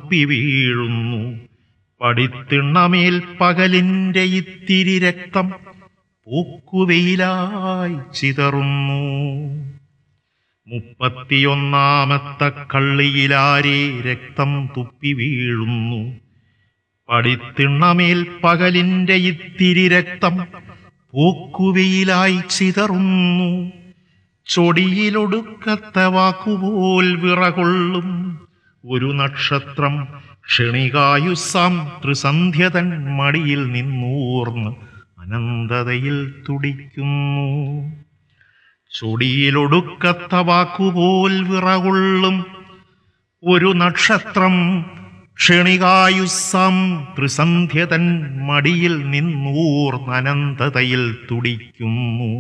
തുപ്പി വീഴുന്നു പടിത്തിണ്ണമേൽ പകലിന്റെ ഇത്തിരി രക്തം പൂക്കുവെയിലായി ചിതറുന്നു മുപ്പത്തിയൊന്നാമത്തെ കള്ളിയിലാരെ രക്തം തുപ്പി വീഴുന്നു പടിത്തിണ്ണമേൽ പകലിന്റെ ഇത്തിരി രക്തം പൂക്കുവെയിലായി ചിതറുന്നു ചൊടിയിലൊടുക്കത്തെ വാക്കുപോൽ വിറകൊള്ളും ഒരു നക്ഷത്രം ക്ഷണികായുസാം ത്രിസന്ധ്യതൻ മടിയിൽ നിന്നൂർന്ന് അനന്തതയിൽ തുടിക്കുന്നു ചൊടിയിലൊടുക്കത്തെ വാക്കുപോൽ വിറകൊള്ളും ഒരു നക്ഷത്രം ക്ഷണികായുസാം ത്രിസന്ധ്യതൻ മടിയിൽ നിന്നൂർന്ന് അനന്തതയിൽ തുടിക്കുന്നു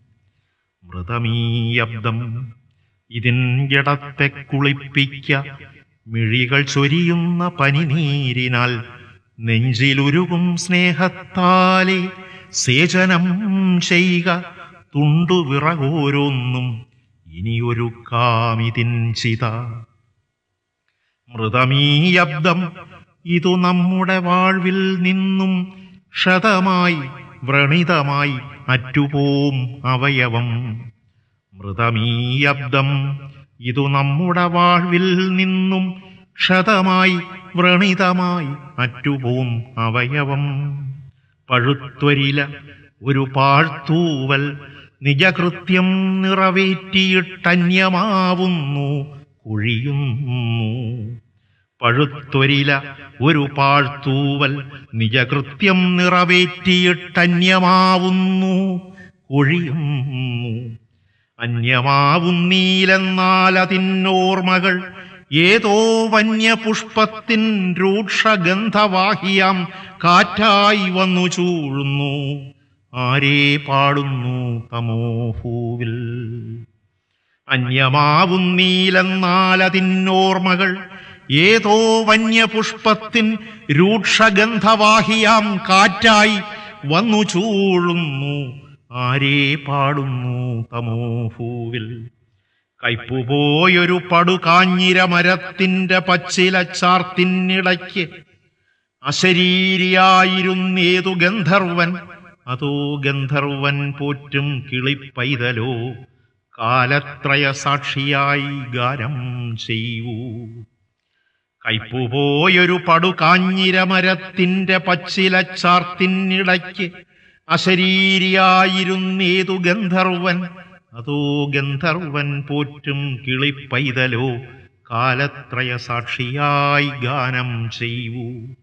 മൃതമീയബ്ദം ഇതിൻ ജടത്തെ കുളിപ്പിക്ക മിഴികൾ ചൊരിയുന്ന പനിനീരിനാൽ നെഞ്ചിലുരുകും സ്നേഹത്താലെ സേചനം ചെയ്യുക തുണ്ടുവിറകോരോന്നും ഇനിയൊരു കാമിതിൻ ചിത മൃതമീയബ്ദം ഇതു നമ്മുടെ വാഴ്വിൽ നിന്നും ക്ഷതമായി വ്രണിതമായി അറ്റുപോം അവയവം മൃതമീയബ്ദം ഇതു നമ്മുടെ വാഴ്വിൽ നിന്നും ക്ഷതമായി വ്രണിതമായി അറ്റുപോം അവയവം പഴുത്വരില ഒരു പാഴ്ത്തൂവൽ നിജകൃത്യം നിറവേറ്റിയിട്ടന്യമാവുന്നു കുഴിയുന്നു പഴുത്തൊരില ഒരു പാഴ്ത്തൂവൽ നിജകൃത്യം നിറവേറ്റിയിട്ടന്യമാവുന്നു കൊഴിയുന്നു അന്യമാവുന്നീലെന്നാൽ അതിന്നോർമ്മകൾ ഏതോ വന്യപുഷ്പത്തിൻ രൂക്ഷഗന്ധവാഹിയാം കാറ്റായി വന്നു ചൂഴുന്നു ആരേ പാടുന്നു തമോഭൂവിൽ അന്യമാവുന്നീലെന്നാൽ അതിന്നോർമ്മകൾ ഏതോ വന്യപുഷ്പത്തിൻ രൂക്ഷഗന്ധവാഹിയാം കാറ്റായി വന്നു ചൂഴുന്നു ആരേ പാടുന്നു തമോഭൂവിൽ കയ്പുപോയൊരു പടുകാഞ്ഞിര മരത്തിന്റെ പച്ചില ചാർത്തിനിടയ്ക്ക് അശരീരിയായിരുന്നേതു ഗന്ധർവൻ അതോ ഗന്ധർവൻ പോറ്റും കിളിപ്പൈതലോ കാലത്രയ സാക്ഷിയായി ഗാനം ചെയ്യൂ കയ്പുപോയൊരു പടുകാഞ്ഞിരമരത്തിന്റെ പച്ചില ചാർത്തിനിടയ്ക്ക് അശരീരിയായിരുന്നേതു ഗന്ധർവൻ അതോ ഗന്ധർവൻ പോറ്റും കിളിപ്പൈതലോ കാലത്രയ സാക്ഷിയായി ഗാനം ചെയ്യൂ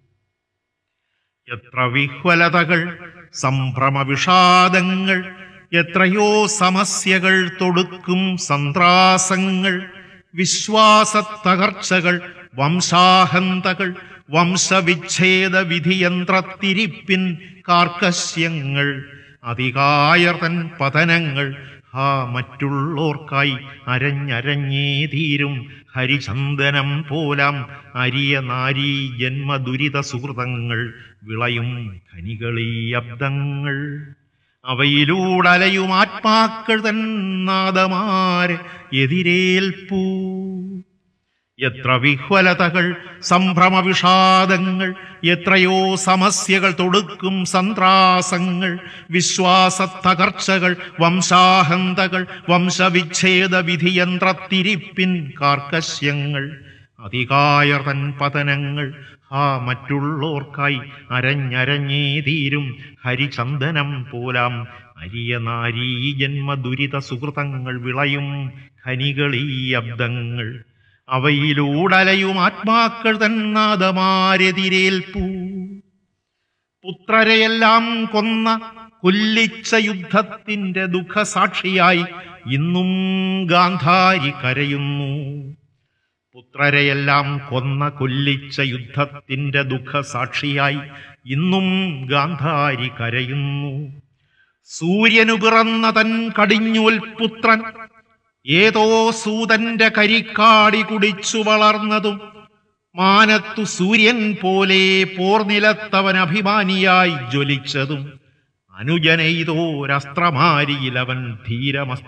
എത്ര വിഹ്വലതകൾ സംഭ്രമവിഷാദങ്ങൾ എത്രയോ സമസ്യകൾ തൊടുക്കും സന്ത്രാസങ്ങൾ വിശ്വാസത്തകർച്ചകൾ വംശാഹന്തകൾ വംശവിച്ഛേദ വിധിയന്ത്രത്തിരിപ്പിൻ കാർക്കശ്യങ്ങൾ അതികായർത്തൻ പതനങ്ങൾ ഹാ മറ്റുള്ളോർക്കായി അരഞ്ഞരഞ്ഞേ തീരും ഹരിചന്ദനം പോലാം അരിയ നാരീ ജന്മദുരിത സുഹൃതങ്ങൾ വിളയും ഖനികളീ അബ്ദങ്ങൾ അവയിലൂടലയും ആത്മാക്കൾ തൻ നാദമാര് എതിരേൽപ്പൂ എത്ര വിഹ്വലതകൾ സംഭ്രമവിഷാദങ്ങൾ എത്രയോ സമസ്യകൾ തൊടുക്കും സന്ത്രാസങ്ങൾ വിശ്വാസത്തകർച്ചകൾ വംശാഹന്തകൾ വംശവിച്ഛേദ വിധിയന്ത്രത്തിരിപ്പിൻ കാർക്കശ്യങ്ങൾ അതികായർതൻ പതനങ്ങൾ ഹാ മറ്റുള്ളോർക്കായി അരഞ്ഞരഞ്ഞേ തീരും ഹരിചന്ദനം പോലാം അരിയ നാരീ ജന്മദുരിത സുഹൃതങ്ങൾ വിളയും ഖനികളീ അബ്ദങ്ങൾ അവയിലൂടലയും ആത്മാക്കൾ തന്നാദമാരെതിരേൽപ്പൂ പുത്രരെയെല്ലാം കൊന്ന കൊല്ലിച്ച യുദ്ധത്തിന്റെ ദുഃഖസാക്ഷിയായി ഇന്നും ഗാന്ധാരി കരയുന്നു പുത്രരെയെല്ലാം കൊന്ന കൊല്ലിച്ച യുദ്ധത്തിന്റെ ദുഃഖസാക്ഷിയായി ഇന്നും ഗാന്ധാരി കരയുന്നു സൂര്യനു പിറന്ന തൻ കടിഞ്ഞൂൽ പുത്രൻ ഏതോ സൂതന്റെ കരിക്കാടി കുടിച്ചു വളർന്നതും മാനത്തു സൂര്യൻ പോലെ പോർനിലത്തവൻ അഭിമാനിയായി ജ്വലിച്ചതും അനുജനെയ്തോരസ്ത്രമാരിയിലവൻ ധീരമസ്ത